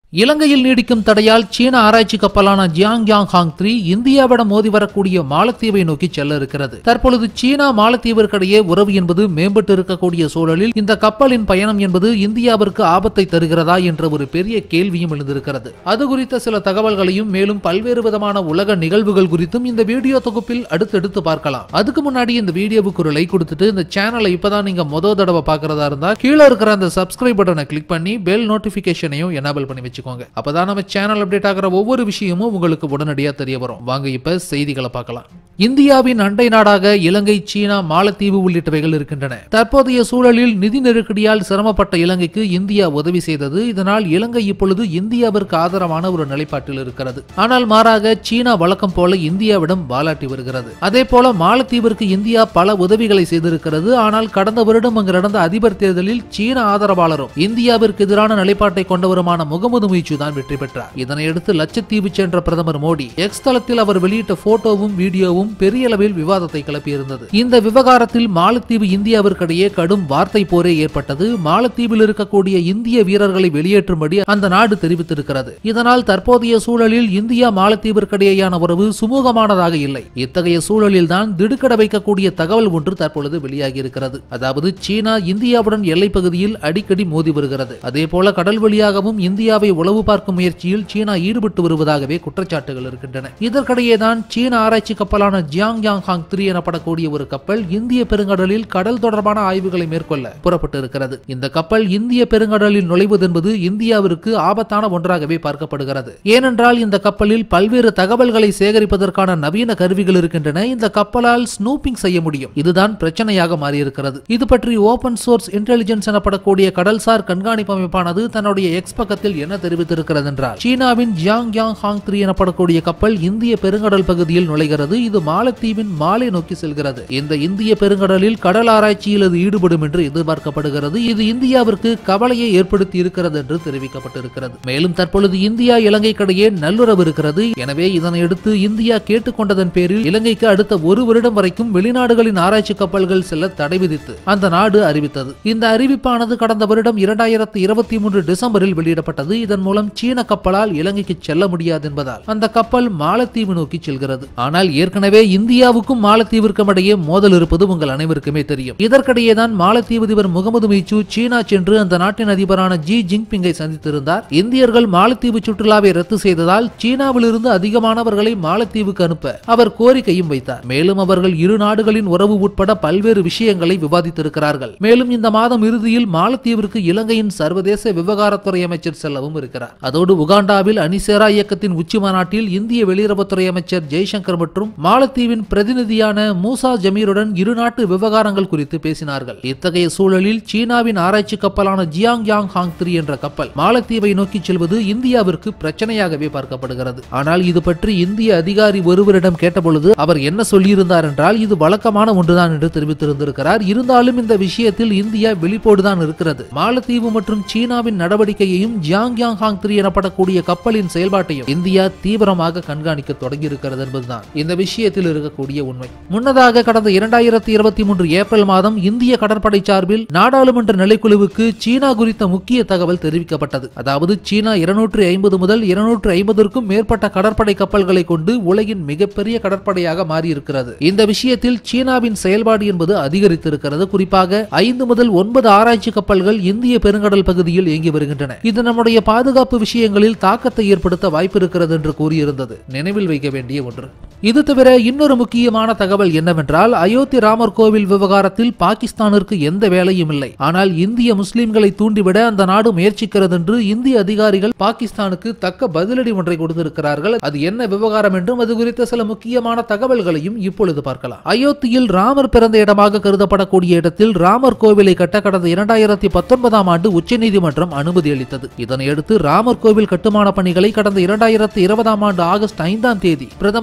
இலங்கையில் நீடிக்கும் தடையால் சீன ஆராய்ச்சி கப்பலான ஜியாங் யாங் ஹாங் த்ரீ இந்தியாவிடம் மோதி வரக்கூடிய மாலத்தீவை நோக்கி செல்ல இருக்கிறது தற்பொழுது சீனா மாலத்தீவிற்கிடையே உறவு என்பது மேம்பட்டு இருக்கக்கூடிய சூழலில் இந்த கப்பலின் பயணம் என்பது இந்தியாவிற்கு ஆபத்தை தருகிறதா என்ற ஒரு பெரிய கேள்வியும் எழுந்திருக்கிறது அது குறித்த சில தகவல்களையும் மேலும் பல்வேறு விதமான உலக நிகழ்வுகள் குறித்தும் இந்த வீடியோ தொகுப்பில் அடுத்தடுத்து பார்க்கலாம் அதுக்கு முன்னாடி இந்த வீடியோவுக்கு ஒரு லைக் கொடுத்துட்டு இந்த சேனலை இப்பதான் நீங்க முத தடவை பார்க்கறதா இருந்தா கீழே இருக்கிற அந்த சப்ஸ்கிரைப் பட்டனை கிளிக் பண்ணி பெல் நோட்டிபிகேஷனையும் எனேபிள் பண்ணி வச்சுக்கோங்க அப்பதான் நம்ம சேனல் அப்டேட் ஆகிற ஒவ்வொரு விஷயமும் உங்களுக்கு உடனடியா தெரிய வரும் வாங்க இப்ப செய்திகளை பார்க்கலாம் இந்தியாவின் அண்டை நாடாக இலங்கை சீனா மாலத்தீவு உள்ளிட்டவைகள் இருக்கின்றன தற்போதைய சூழலில் நிதி நெருக்கடியால் சிரமப்பட்ட இலங்கைக்கு இந்தியா உதவி செய்தது இதனால் இலங்கை இப்பொழுது இந்தியாவிற்கு ஆதரவான ஒரு நிலைப்பாட்டில் இருக்கிறது ஆனால் மாறாக சீனா வழக்கம் போல இந்தியாவிடம் வாலாட்டி வருகிறது அதே போல மாலத்தீவிற்கு இந்தியா பல உதவிகளை செய்திருக்கிறது ஆனால் கடந்த வருடம் அங்கு நடந்த அதிபர் தேர்தலில் சீன ஆதரவாளரும் இந்தியாவிற்கு எதிரான நிலைப்பாட்டை கொண்டவருமான முகமது முயிச்சு தான் வெற்றி பெற்றார் இதனையடுத்து லட்சத்தீவு சென்ற பிரதமர் மோடி எக்ஸ் தளத்தில் அவர் வெளியிட்ட போட்டோவும் வீடியோவும் பெரிய அளவில் விவாதத்தை கிளப்பியிருந்தது இந்த விவகாரத்தில் மாலத்தீவு இந்தியாவிற்கிடையே கடும் வார்த்தை போரே ஏற்பட்டது மாலத்தீவில் இருக்கக்கூடிய இந்திய வீரர்களை வெளியேற்றும்படி அந்த நாடு தெரிவித்திருக்கிறது இதனால் தற்போதைய சூழலில் இந்தியா மாலத்தீவிற்கிடையேயான உறவு சுமூகமானதாக இல்லை இத்தகைய சூழலில் தான் திடுக்கட வைக்கக்கூடிய தகவல் ஒன்று தற்பொழுது வெளியாகி இருக்கிறது அதாவது சீனா இந்தியாவுடன் எல்லைப் பகுதியில் அடிக்கடி மோதி வருகிறது அதே போல கடல் வழியாகவும் இந்தியாவை உளவு பார்க்கும் முயற்சியில் சீனா ஈடுபட்டு வருவதாகவே குற்றச்சாட்டுகள் இருக்கின்றன இதற்கிடையே தான் சீன ஆராய்ச்சி கப்பலான ஜியாங் யாங் ஹாங் த்ரீ எனப்படக்கூடிய ஒரு கப்பல் இந்திய பெருங்கடலில் கடல் தொடர்பான ஆய்வுகளை மேற்கொள்ள புறப்பட்டு இருக்கிறது இந்த கப்பல் இந்திய பெருங்கடலில் நுழைவது என்பது இந்தியாவிற்கு ஆபத்தான ஒன்றாகவே பார்க்கப்படுகிறது ஏனென்றால் இந்த கப்பலில் பல்வேறு தகவல்களை சேகரிப்பதற்கான நவீன கருவிகள் இருக்கின்றன இந்த கப்பலால் ஸ்னூப்பிங் செய்ய முடியும் இதுதான் பிரச்சனையாக மாறியிருக்கிறது இது பற்றி ஓபன் சோர்ஸ் இன்டெலிஜென்ஸ் எனப்படக்கூடிய கடல்சார் கண்காணிப்பு அமைப்பானது தன்னுடைய எக்ஸ் பக்கத்தில் என்ன தெரிவித்திருக்கிறது என்றால் சீனாவின் ஜியாங் யாங் ஹாங் த்ரீ எனப்படக்கூடிய கப்பல் இந்திய பெருங்கடல் பகுதியில் நுழைகிறது இது மாலத்தீவின் மாலை நோக்கி செல்கிறது இந்த இந்திய பெருங்கடலில் கடல் ஆராய்ச்சியில் இது ஈடுபடும் என்று எதிர்பார்க்கப்படுகிறது இது இந்தியாவிற்கு கவலையை ஏற்படுத்தி இருக்கிறது என்று தெரிவிக்கப்பட்டிருக்கிறது மேலும் தற்பொழுது இந்தியா இலங்கைக்கிடையே நல்லுறவு இருக்கிறது எனவே இதனையடுத்து இந்தியா கேட்டுக்கொண்டதன் பேரில் இலங்கைக்கு அடுத்த ஒரு வருடம் வரைக்கும் வெளிநாடுகளின் ஆராய்ச்சி கப்பல்கள் செல்ல தடை விதித்து அந்த நாடு அறிவித்தது இந்த அறிவிப்பானது கடந்த வருடம் இரண்டாயிரத்து இருபத்தி மூன்று டிசம்பரில் வெளியிடப்பட்டது இதன் மூலம் சீன கப்பலால் இலங்கைக்கு செல்ல முடியாது என்பதால் அந்த கப்பல் மாலத்தீவு நோக்கி செல்கிறது ஆனால் ஏற்கனவே இந்தியாவுக்கும் மாலத்தீவிற்கும் இடையே மோதல் இருப்பது உங்கள் அனைவருக்குமே தெரியும் இதற்கிடையே தான் மாலத்தீவு அதிபர் முகமது மீச்சு சீனா சென்று அந்த நாட்டின் அதிபரான ஜி ஜின்பிங்கை சந்தித்திருந்தார் இந்தியர்கள் மாலத்தீவு சுற்றுலாவை ரத்து செய்ததால் சீனாவிலிருந்து அதிகமானவர்களை மாலத்தீவுக்கு அனுப்ப அவர் கோரிக்கையும் வைத்தார் மேலும் அவர்கள் இரு நாடுகளின் உறவு உட்பட பல்வேறு விஷயங்களை விவாதித்திருக்கிறார்கள் மேலும் இந்த மாதம் இறுதியில் மாலத்தீவிற்கு இலங்கையின் சர்வதேச விவகாரத்துறை அமைச்சர் செல்லவும் இருக்கிறார் அதோடு உகாண்டாவில் அனிசேரா இயக்கத்தின் உச்சி மாநாட்டில் இந்திய வெளியுறவுத்துறை அமைச்சர் ஜெய்சங்கர் மற்றும் மாலத்தீவின் பிரதிநிதியான மூசா ஜமீருடன் இரு நாட்டு விவகாரங்கள் குறித்து பேசினார்கள் இத்தகைய சூழலில் சீனாவின் ஆராய்ச்சி கப்பலான ஜியாங் யாங் ஹாங் த்ரீ என்ற கப்பல் மாலத்தீவை நோக்கி செல்வது இந்தியாவிற்கு பிரச்சனையாகவே பார்க்கப்படுகிறது ஆனால் இது பற்றி இந்திய அதிகாரி ஒருவரிடம் கேட்டபொழுது அவர் என்ன சொல்லியிருந்தார் என்றால் இது வழக்கமான ஒன்றுதான் என்று தெரிவித்திருந்திருக்கிறார் இருந்தாலும் இந்த விஷயத்தில் இந்தியா வெளிப்போடுதான் இருக்கிறது மாலத்தீவு மற்றும் சீனாவின் நடவடிக்கையையும் ஜியாங் யாங் ஹாங் த்ரீ எனப்படக்கூடிய கப்பலின் செயல்பாட்டையும் இந்தியா தீவிரமாக கண்காணிக்க தொடங்கி இருக்கிறது என்பதுதான் இந்த விஷயத்தில் இருக்கக்கூடிய உண்மை முன்னதாக கடந்த இரண்டாயிரத்தி இருபத்தி மூன்று ஏப்ரல் மாதம் இந்திய கடற்படை சார்பில் நாடாளுமன்ற நிலைக்குழுவுக்கு சீனா குறித்த முக்கிய தகவல் தெரிவிக்கப்பட்டது அதாவது சீனா இருநூற்று ஐம்பது முதல் இருநூற்று ஐம்பதற்கும் மேற்பட்ட கடற்படை கப்பல்களை கொண்டு உலகின் மிகப்பெரிய கடற்படையாக மாறியிருக்கிறது இந்த விஷயத்தில் சீனாவின் செயல்பாடு என்பது அதிகரித்திருக்கிறது குறிப்பாக ஐந்து முதல் ஒன்பது ஆராய்ச்சி கப்பல்கள் இந்திய பெருங்கடல் பகுதியில் இயங்கி வருகின்றன இது நம்முடைய பாதுகாப்பு விஷயங்களில் தாக்கத்தை ஏற்படுத்த வாய்ப்பு இருக்கிறது என்று கூறியிருந்தது நினைவில் வைக்க வேண்டிய ஒன்று இது தவிர இன்னொரு முக்கியமான தகவல் என்னவென்றால் அயோத்தி ராமர் கோவில் விவகாரத்தில் பாகிஸ்தானிற்கு எந்த வேலையும் இல்லை ஆனால் இந்திய முஸ்லிம்களை தூண்டிவிட அந்த நாடு முயற்சிக்கிறது என்று இந்திய அதிகாரிகள் பாகிஸ்தானுக்கு தக்க பதிலடி ஒன்றை கொடுத்திருக்கிறார்கள் அது என்ன விவகாரம் என்றும் அது குறித்த சில முக்கியமான தகவல்களையும் இப்பொழுது பார்க்கலாம் அயோத்தியில் ராமர் பிறந்த இடமாக கருதப்படக்கூடிய இடத்தில் ராமர் கோவிலை கட்ட கடந்த இரண்டாயிரத்தி பத்தொன்பதாம் ஆண்டு உச்சநீதிமன்றம் அனுமதி அளித்தது இதனையடுத்து ராமர் கோவில் கட்டுமான பணிகளை கடந்த இரண்டாயிரத்தி இருபதாம் ஆண்டு ஆகஸ்ட் ஐந்தாம் தேதி பிரதமர் மோடி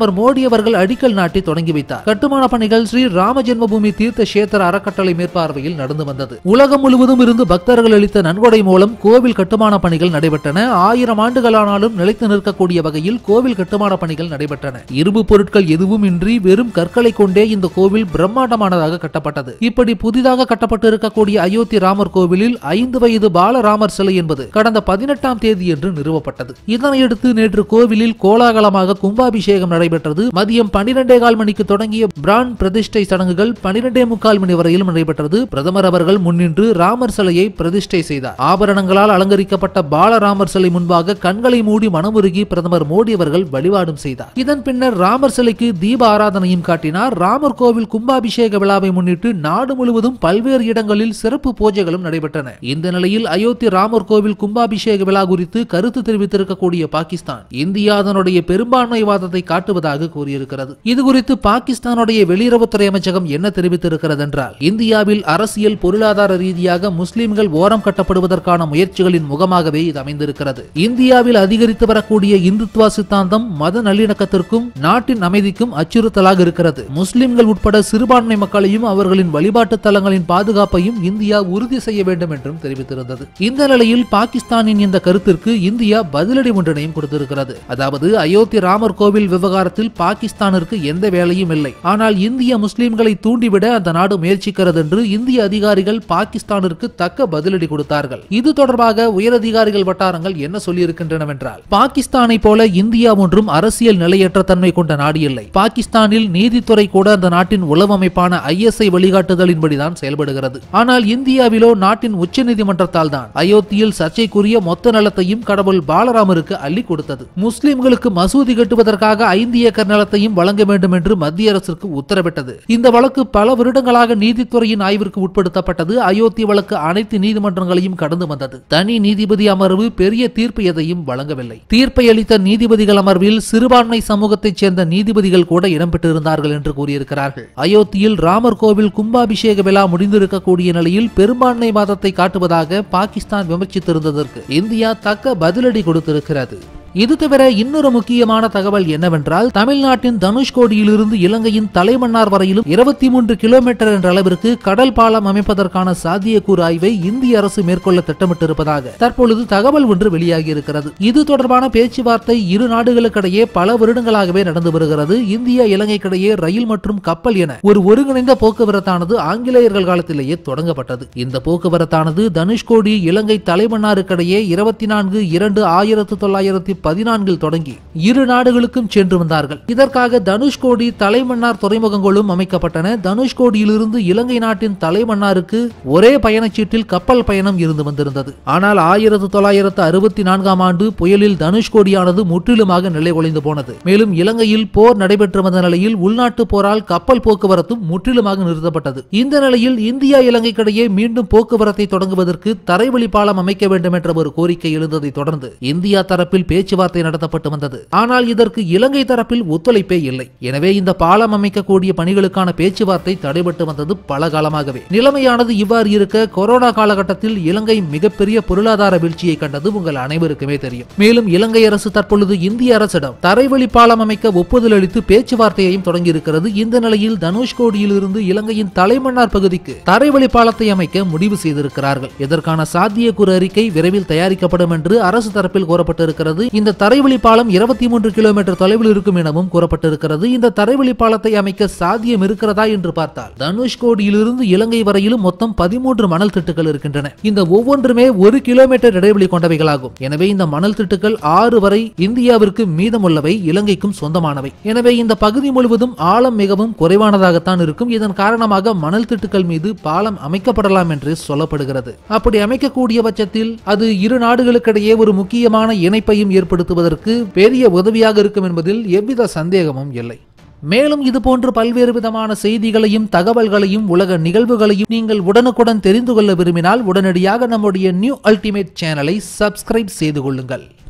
அவர்கள் அடிக்கல் நாட்டி தொடங்கி வைத்தார் கட்டுமான பணிகள் ஸ்ரீ ராம ஜென்மபூமி தீர்த்த கஷேத்திர அறக்கட்டளை மேற்பார்வையில் நடந்து வந்தது உலகம் முழுவதும் இருந்து பக்தர்கள் அளித்த நன்கொடை மூலம் கோவில் கட்டுமான பணிகள் நடைபெற்றன ஆயிரம் ஆண்டுகளானாலும் நிலைத்து நிற்கக்கூடிய வகையில் கோவில் கட்டுமான பணிகள் நடைபெற்றன இரும்பு பொருட்கள் எதுவும் இன்றி வெறும் கற்களை கொண்டே இந்த கோவில் பிரம்மாண்டமானதாக கட்டப்பட்டது இப்படி புதிதாக கட்டப்பட்டு இருக்கக்கூடிய அயோத்தி ராமர் கோவிலில் ஐந்து வயது பாலராமர் சிலை என்பது கடந்த பதினெட்டாம் தேதி என்று நிறுவப்பட்டது இதனையடுத்து நேற்று கோவிலில் கோலாகலமாக கும்பாபிஷேகம் நடைபெற்றது மதியம் பன்னிரண்டே கால் மணிக்கு தொடங்கிய பிரான் பிரதிஷ்டை சடங்குகள் பன்னிரண்டே முக்கால் மணி வரையிலும் நடைபெற்றது பிரதமர் அவர்கள் முன்னின்று ராமர் சிலையை பிரதிஷ்டை செய்தார் ஆபரணங்களால் அலங்கரிக்கப்பட்ட பாலராமர் சிலை முன்பாக கண்களை மூடி மனமுருகி பிரதமர் மோடி அவர்கள் வழிபாடும் செய்தார் இதன் பின்னர் ராமர் சிலைக்கு தீப ஆராதனையும் காட்டினார் ராமர் கோவில் கும்பாபிஷேக விழாவை முன்னிட்டு நாடு முழுவதும் பல்வேறு இடங்களில் சிறப்பு பூஜைகளும் நடைபெற்றன இந்த நிலையில் அயோத்தி ராமர் கோவில் கும்பாபிஷேக விழா குறித்து கருத்து தெரிவித்திருக்கக்கூடிய பாகிஸ்தான் இந்தியா அதனுடைய பெரும்பான்மைவாதத்தை காட்டுவதாக கூறியிருக்கிறது இது குறித்து பாகிஸ்தானுடைய வெளியுறவுத்துறை அமைச்சகம் என்ன தெரிவித்திருக்கிறது என்றால் இந்தியாவில் அரசியல் பொருளாதார ரீதியாக முஸ்லிம்கள் ஓரம் கட்டப்படுவதற்கான முயற்சிகளின் முகமாகவே இது அமைந்திருக்கிறது இந்தியாவில் அதிகரித்து வரக்கூடிய இந்துத்துவா சித்தாந்தம் மத நல்லிணக்கத்திற்கும் நாட்டின் அமைதிக்கும் அச்சுறுத்தலாக இருக்கிறது முஸ்லிம்கள் உட்பட சிறுபான்மை மக்களையும் அவர்களின் வழிபாட்டு தலங்களின் பாதுகாப்பையும் இந்தியா உறுதி செய்ய வேண்டும் என்றும் தெரிவித்திருந்தது இந்த நிலையில் பாகிஸ்தானின் இந்த கருத்திற்கு இந்தியா பதிலடி ஒன்றினையும் கொடுத்திருக்கிறது அதாவது அயோத்தி ராமர் கோவில் விவகாரத்தில் பாகிஸ்தானிற்கு எந்த வேலையும் இல்லை ஆனால் இந்திய முஸ்லிம்களை தூண்டிவிட அந்த நாடு முயற்சிக்கிறது என்று இந்திய அதிகாரிகள் பாகிஸ்தானிற்கு தக்க பதிலடி கொடுத்தார்கள் இது தொடர்பாக உயரதிகாரிகள் வட்டாரங்கள் என்ன சொல்லியிருக்கின்றனவென்றால் பாகிஸ்தானை போல இந்தியா ஒன்றும் அரசியல் நிலையற்ற தன்மை கொண்ட நாடு இல்லை பாகிஸ்தானில் நீதித்துறை கூட அந்த நாட்டின் உளவு அமைப்பான ஐஎஸ்ஐ வழிகாட்டுதலின்படிதான் செயல்படுகிறது ஆனால் இந்தியாவிலோ நாட்டின் உச்ச நீதிமன்றத்தால் தான் அயோத்தியில் சர்ச்சைக்குரிய மொத்த நிலத்தையும் கடவுள் பாலராமருக்கு அள்ளி கொடுத்தது முஸ்லிம்களுக்கு மசூதி கட்டுவதற்காக ஐந்து ஏக்கர் நிலத்தையும் வழங்க வேண்டும் என்று மத்திய அரசுக்கு உத்தரவிட்டது இந்த வழக்கு பல வருடங்களாக நீதித்துறையின் ஆய்விற்கு உட்படுத்தப்பட்டது அயோத்தி வழக்கு அனைத்து நீதிமன்றங்களையும் கடந்து வந்தது தனி நீதிபதி அமர்வு பெரிய தீர்ப்பு எதையும் வழங்கவில்லை தீர்ப்பை அளித்த நீதிபதிகள் அமர்வில் சிறுபான்மை சமூகத்தைச் சேர்ந்த நீதிபதிகள் கூட இடம்பெற்றிருந்தார்கள் என்று கூறியிருக்கிறார்கள் அயோத்தியில் ராமர் கோவில் கும்பாபிஷேக விழா முடிந்திருக்கக்கூடிய நிலையில் பெரும்பான்மை வாதத்தை காட்டுவதாக பாகிஸ்தான் விமர்சித்திருந்ததற்கு இந்தியா தக்க பதிலடி கொடுத்திருக்கிறது இது தவிர இன்னொரு முக்கியமான தகவல் என்னவென்றால் தமிழ்நாட்டின் தனுஷ்கோடியிலிருந்து இலங்கையின் தலைமன்னார் வரையிலும் இருபத்தி மூன்று கிலோமீட்டர் என்ற அளவிற்கு கடல் பாலம் அமைப்பதற்கான சாத்தியக்கூறு ஆய்வை இந்திய அரசு மேற்கொள்ள திட்டமிட்டிருப்பதாக தற்பொழுது தகவல் ஒன்று வெளியாகி இருக்கிறது இது தொடர்பான பேச்சுவார்த்தை இரு நாடுகளுக்கிடையே பல வருடங்களாகவே நடந்து வருகிறது இந்தியா இலங்கைக்கிடையே ரயில் மற்றும் கப்பல் என ஒரு ஒருங்கிணைந்த போக்குவரத்தானது ஆங்கிலேயர்கள் காலத்திலேயே தொடங்கப்பட்டது இந்த போக்குவரத்தானது தனுஷ்கோடி இலங்கை தலைமன்னாருக்கிடையே இருபத்தி நான்கு இரண்டு ஆயிரத்து தொள்ளாயிரத்தி பதினான்கில் தொடங்கி இரு நாடுகளுக்கும் சென்று வந்தார்கள் இதற்காக தனுஷ்கோடி தலைமன்னார் துறைமுகங்களும் அமைக்கப்பட்டன தனுஷ்கோடியிலிருந்து இலங்கை நாட்டின் தலைமன்னாருக்கு ஒரே பயணச்சீட்டில் கப்பல் பயணம் இருந்து வந்திருந்தது ஆனால் ஆயிரத்து தொள்ளாயிரத்து அறுபத்தி நான்காம் ஆண்டு புயலில் தனுஷ்கோடியானது முற்றிலுமாக நிலை ஒளிந்து போனது மேலும் இலங்கையில் போர் நடைபெற்று வந்த நிலையில் உள்நாட்டு போரால் கப்பல் போக்குவரத்தும் முற்றிலுமாக நிறுத்தப்பட்டது இந்த நிலையில் இந்தியா இலங்கைக்கிடையே மீண்டும் போக்குவரத்தை தொடங்குவதற்கு தரைவழி பாலம் அமைக்க வேண்டும் என்ற ஒரு கோரிக்கை எழுந்ததை தொடர்ந்து இந்தியா தரப்பில் பேச்சுவார்த்தை நடத்தப்பட்டு வந்தது ஆனால் இதற்கு இலங்கை தரப்பில் ஒத்துழைப்பே இல்லை எனவே இந்த பாலம் அமைக்கக்கூடிய பணிகளுக்கான பேச்சுவார்த்தை தடைபட்டு வந்தது பல காலமாகவே நிலைமையானது இவ்வாறு இருக்க கொரோனா காலகட்டத்தில் இலங்கை மிகப்பெரிய பொருளாதார வீழ்ச்சியை கண்டது உங்கள் அனைவருக்குமே தெரியும் மேலும் இலங்கை அரசு தற்பொழுது இந்திய அரசிடம் தரைவழி பாலம் அமைக்க ஒப்புதல் அளித்து பேச்சுவார்த்தையையும் தொடங்கியிருக்கிறது இந்த நிலையில் தனுஷ்கோடியில் இருந்து இலங்கையின் தலைமன்னார் பகுதிக்கு தரைவழி பாலத்தை அமைக்க முடிவு செய்திருக்கிறார்கள் இதற்கான சாத்தியக்கூறு அறிக்கை விரைவில் தயாரிக்கப்படும் என்று அரசு தரப்பில் கூறப்பட்டிருக்கிறது இந்த தரைவழி பாலம் இருபத்தி மூன்று கிலோமீட்டர் தொலைவில் இருக்கும் எனவும் கூறப்பட்டிருக்கிறது இந்த தரைவழி பாலத்தை அமைக்க சாத்தியம் இருக்கிறதா என்று பார்த்தால் தனுஷ்கோடியிலிருந்து இலங்கை வரையிலும் மொத்தம் பதிமூன்று மணல் திட்டுகள் இருக்கின்றன இந்த ஒவ்வொன்றுமே ஒரு கிலோமீட்டர் இடைவெளி கொண்டவைகளாகும் எனவே இந்த மணல் திட்டுகள் ஆறு வரை இந்தியாவிற்கு மீதமுள்ளவை இலங்கைக்கும் சொந்தமானவை எனவே இந்த பகுதி முழுவதும் ஆழம் மிகவும் குறைவானதாகத்தான் இருக்கும் இதன் காரணமாக மணல் திட்டுகள் மீது பாலம் அமைக்கப்படலாம் என்று சொல்லப்படுகிறது அப்படி அமைக்கக்கூடிய பட்சத்தில் அது இரு நாடுகளுக்கிடையே ஒரு முக்கியமான இணைப்பையும் ஏற்படுத்துவதற்கு பெரிய உதவியாக இருக்கும் என்பதில் எவ்வித சந்தேகமும் இல்லை மேலும் இதுபோன்று பல்வேறு விதமான செய்திகளையும் தகவல்களையும் உலக நிகழ்வுகளையும் நீங்கள் உடனுக்குடன் தெரிந்து கொள்ள விரும்பினால் உடனடியாக நம்முடைய நியூ அல்டிமேட் சேனலை சப்ஸ்கிரைப் செய்து கொள்ளுங்கள்